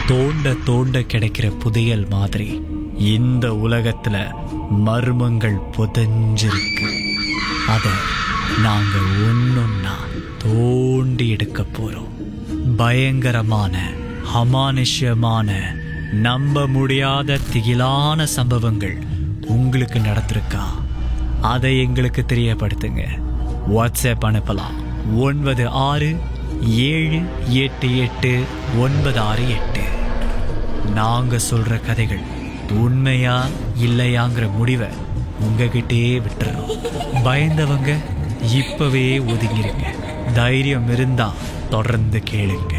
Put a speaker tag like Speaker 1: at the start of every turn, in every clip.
Speaker 1: தோண்ட தோண்ட கிடைக்கிற புதையல் மாதிரி இந்த உலகத்துல மர்மங்கள் புதைஞ்சிருக்கு அத நாங்க ஒன்னொன்னா தோண்டி எடுக்க போறோம் பயங்கரமான அமானுஷ்யமான நம்ப முடியாத திகிலான சம்பவங்கள் உங்களுக்கு நடந்திருக்கா அதை எங்களுக்கு தெரியப்படுத்துங்க வாட்ஸ்அப் அனுப்பலாம் ஒன்பது ஆறு ஏழு எட்டு எட்டு ஒன்பது ஆறு எட்டு நாங்க சொல்ற கதைகள் உண்மையா இல்லையாங்கிற முடிவை உங்ககிட்டே விட்டுறோம் பயந்தவங்க இப்பவே ஒதுங்கிருங்க தைரியம் இருந்தா தொடர்ந்து கேளுங்க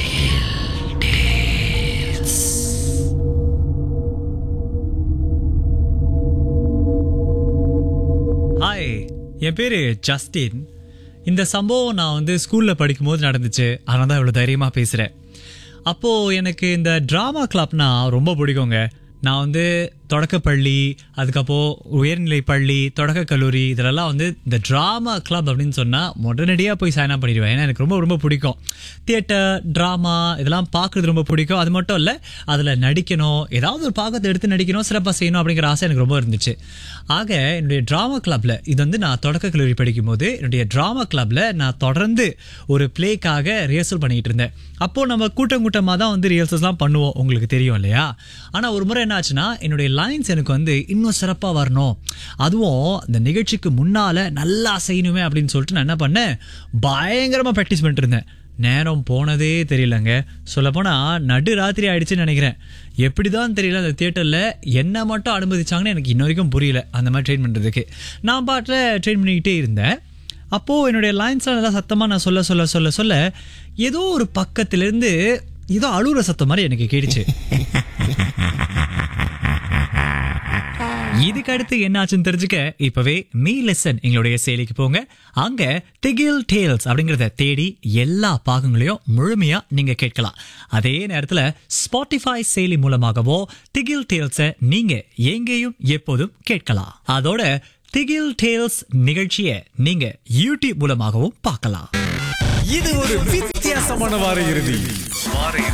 Speaker 1: ஹாய் என் பேர் ஜஸ்டின் இந்த சம்பவம் நான் வந்து ஸ்கூலில் படிக்கும்போது நடந்துச்சு அதனால தான் இவ்வளோ தைரியமாக பேசுகிறேன் அப்போது எனக்கு இந்த ட்ராமா கிளப்னா ரொம்ப பிடிக்குங்க நான் வந்து தொடக்கப்பள்ளி அதுக்கப்புறம் உயர்நிலை பள்ளி தொடக்க கல்லூரி இதிலெல்லாம் வந்து இந்த ட்ராமா கிளப் அப்படின்னு சொன்னால் உடனடியாக போய் சைன் அப் பண்ணிடுவேன் ஏன்னா எனக்கு ரொம்ப ரொம்ப பிடிக்கும் தியேட்டர் ட்ராமா இதெல்லாம் பார்க்குறது ரொம்ப பிடிக்கும் அது மட்டும் இல்லை அதில் நடிக்கணும் ஏதாவது ஒரு பாகத்தை எடுத்து நடிக்கணும் சிறப்பாக செய்யணும் அப்படிங்கிற ஆசை எனக்கு ரொம்ப இருந்துச்சு ஆக என்னுடைய ட்ராமா கிளப்பில் இது வந்து நான் தொடக்க கல்லூரி படிக்கும்போது என்னுடைய ட்ராமா கிளப்பில் நான் தொடர்ந்து ஒரு ப்ளேக்காக ரிஹர்சல் பண்ணிக்கிட்டு இருந்தேன் அப்போது நம்ம கூட்டம் கூட்டமாக தான் வந்து ரிஹர்சல்ஸ்லாம் பண்ணுவோம் உங்களுக்கு தெரியும் இல்லையா ஆனால் ஒரு முறை என்ன ஆச்சுன்னா என்னுடைய லைன்ஸ் எனக்கு வந்து இன்னும் சிறப்பாக வரணும் அதுவும் இந்த நிகழ்ச்சிக்கு முன்னால் நல்லா செய்யணுமே அப்படின்னு சொல்லிட்டு நான் என்ன பண்ணேன் பயங்கரமாக ப்ராக்டிஸ் பண்ணிட்டு இருந்தேன் நேரம் போனதே தெரியலங்க சொல்லப்போனால் நடு ராத்திரி ஆயிடுச்சுன்னு நினைக்கிறேன் எப்படி தான் தெரியல அந்த தியேட்டரில் என்ன மட்டும் அனுமதிச்சாங்கன்னு எனக்கு இன்ன வரைக்கும் புரியல அந்த மாதிரி ட்ரெயின் பண்ணுறதுக்கு நான் பாட்டில் ட்ரெயின் பண்ணிக்கிட்டே இருந்தேன் அப்போது என்னுடைய லைன்ஸ்லாம் நல்லா சத்தமாக நான் சொல்ல சொல்ல சொல்ல சொல்ல ஏதோ ஒரு பக்கத்துலேருந்து ஏதோ அழுகுற சத்தம் மாதிரி எனக்கு கேட்டுச்சு இதுக்கு அடுத்து என்னாச்சுன்னு தெரிஞ்சுக்க இப்பவே மீ லெசன் எங்களுடைய செயலிக்கு போங்க அங்க திகில் டேல்ஸ் அப்படிங்கறத தேடி எல்லா பாகங்களையும் முழுமையா நீங்க கேட்கலாம் அதே நேரத்துல ஸ்பாட்டிஃபை செயலி மூலமாகவோ திகில் டேல்ஸ நீங்க எங்கேயும் எப்போதும் கேட்கலாம் அதோட திகில் டேல்ஸ் நிகழ்ச்சியை நீங்க யூடியூப் மூலமாகவும் பார்க்கலாம்
Speaker 2: இது ஒரு வித்தியாசமான வார இறுதி